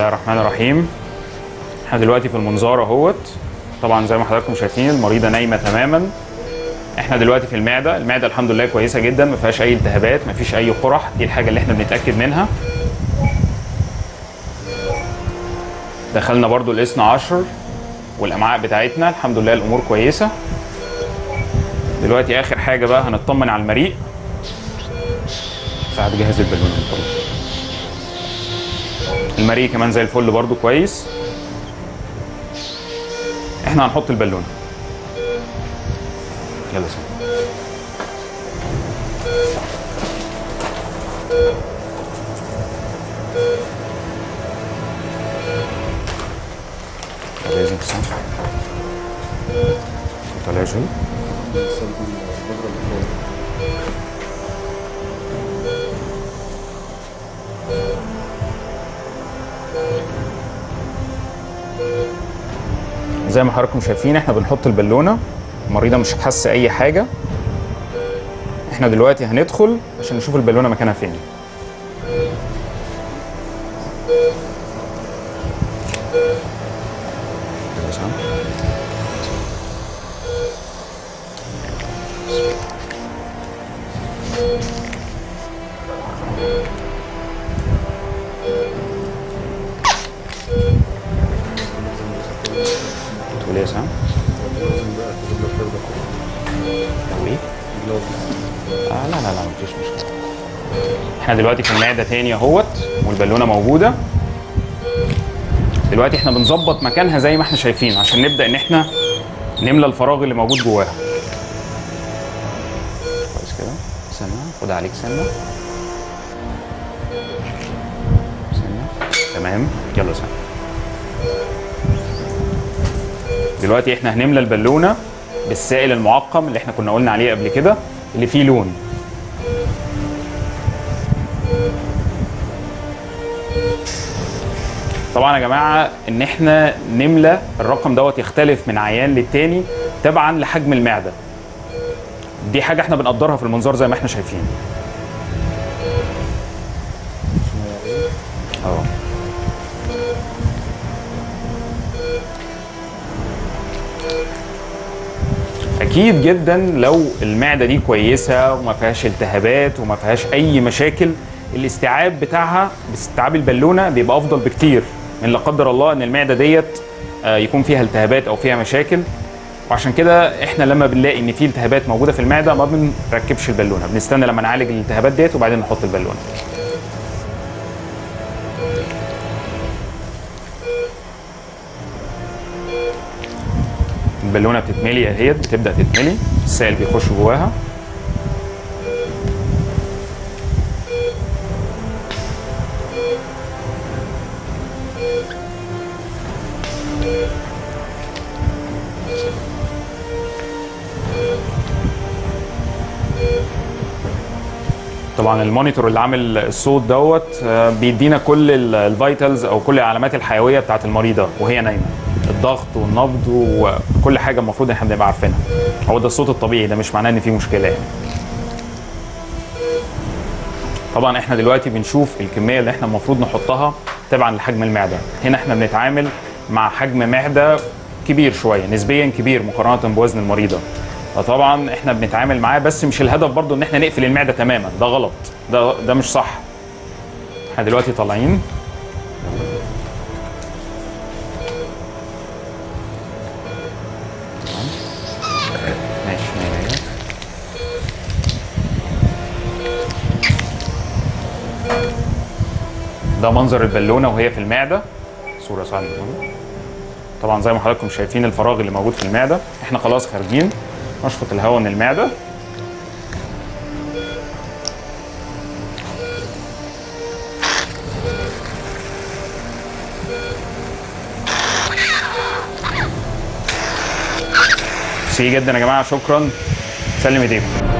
الله الرحمن الرحيم احنا دلوقتي في المنظار اهوت طبعا زي ما حضراتكم شايفين المريضه نايمه تماما احنا دلوقتي في المعده المعده الحمد لله كويسه جدا ما فيهاش اي التهابات ما فيش اي قرح دي الحاجه اللي احنا بنتاكد منها دخلنا برضو الاثنى عشر والامعاء بتاعتنا الحمد لله الامور كويسه دلوقتي اخر حاجه بقى هنطمن على المريء ساعد جهز البالونه من فضلك. المريء كمان زي الفل برضو كويس احنا هنحط البالونه يلا سلام لازم سام طلع شوي زي ما حضراتكم شايفين احنا بنحط البالونه المريضه مش حاسه اي حاجه احنا دلوقتي هندخل عشان نشوف البالونه مكانها فين يلا سام. تقول ايه يا سام؟ لو ايه؟ آه لا لا لا مفيش مشكلة. احنا دلوقتي في المعدة تاني اهوت والبالونة موجودة. دلوقتي احنا بنظبط مكانها زي ما احنا شايفين عشان نبدأ ان احنا نملى الفراغ اللي موجود جواها. كويس كده. سنة خد عليك سنة. سنة. تمام يلا سنة. دلوقتي احنا هنملى البالونه بالسائل المعقم اللي احنا كنا قلنا عليه قبل كده اللي فيه لون طبعا يا جماعه ان احنا نملى الرقم دوت يختلف من عيان للتاني تبعا لحجم المعده دي حاجه احنا بنقدرها في المنظار زي ما احنا شايفين اه اكيد جدا لو المعده دي كويسه وما فيهاش التهابات وما فيهاش اي مشاكل الاستيعاب بتاعها باستيعاب البالونه بيبقى افضل بكتير من لا قدر الله ان المعده ديت آه، يكون فيها التهابات او فيها مشاكل وعشان كده احنا لما بنلاقي ان في التهابات موجوده في المعده ما بنركبش البالونه بنستنى لما نعالج الالتهابات ديت وبعدين نحط البالونه البالونه بتتملي اهيت بتبدا تتملي السائل بيخش جواها طبعا المونيتور اللي عامل الصوت دوت آه، بيدينا كل ال- الفيتالز او كل العلامات الحيويه بتاعت المريضه وهي نايمه الضغط والنبض وكل حاجه المفروض احنا بنبقى عارفينها هو ده الصوت الطبيعي ده مش معناه ان في مشكله يعني طبعا احنا دلوقتي بنشوف الكميه اللي احنا المفروض نحطها تبعا لحجم المعده هنا احنا بنتعامل مع حجم معده كبير شويه نسبيا كبير مقارنه بوزن المريضه فطبعا احنا بنتعامل معاه بس مش الهدف برضو ان احنا نقفل المعده تماما ده غلط ده ده مش صح احنا دلوقتي طالعين تمام. ماشي مية مية. ده منظر البالونه وهي في المعده صوره صعبه طبعا زي ما حضراتكم شايفين الفراغ اللي موجود في المعده احنا خلاص خارجين نشفط الهواء من المعده ميرسي جدا يا جماعه شكرا سلم ايديكم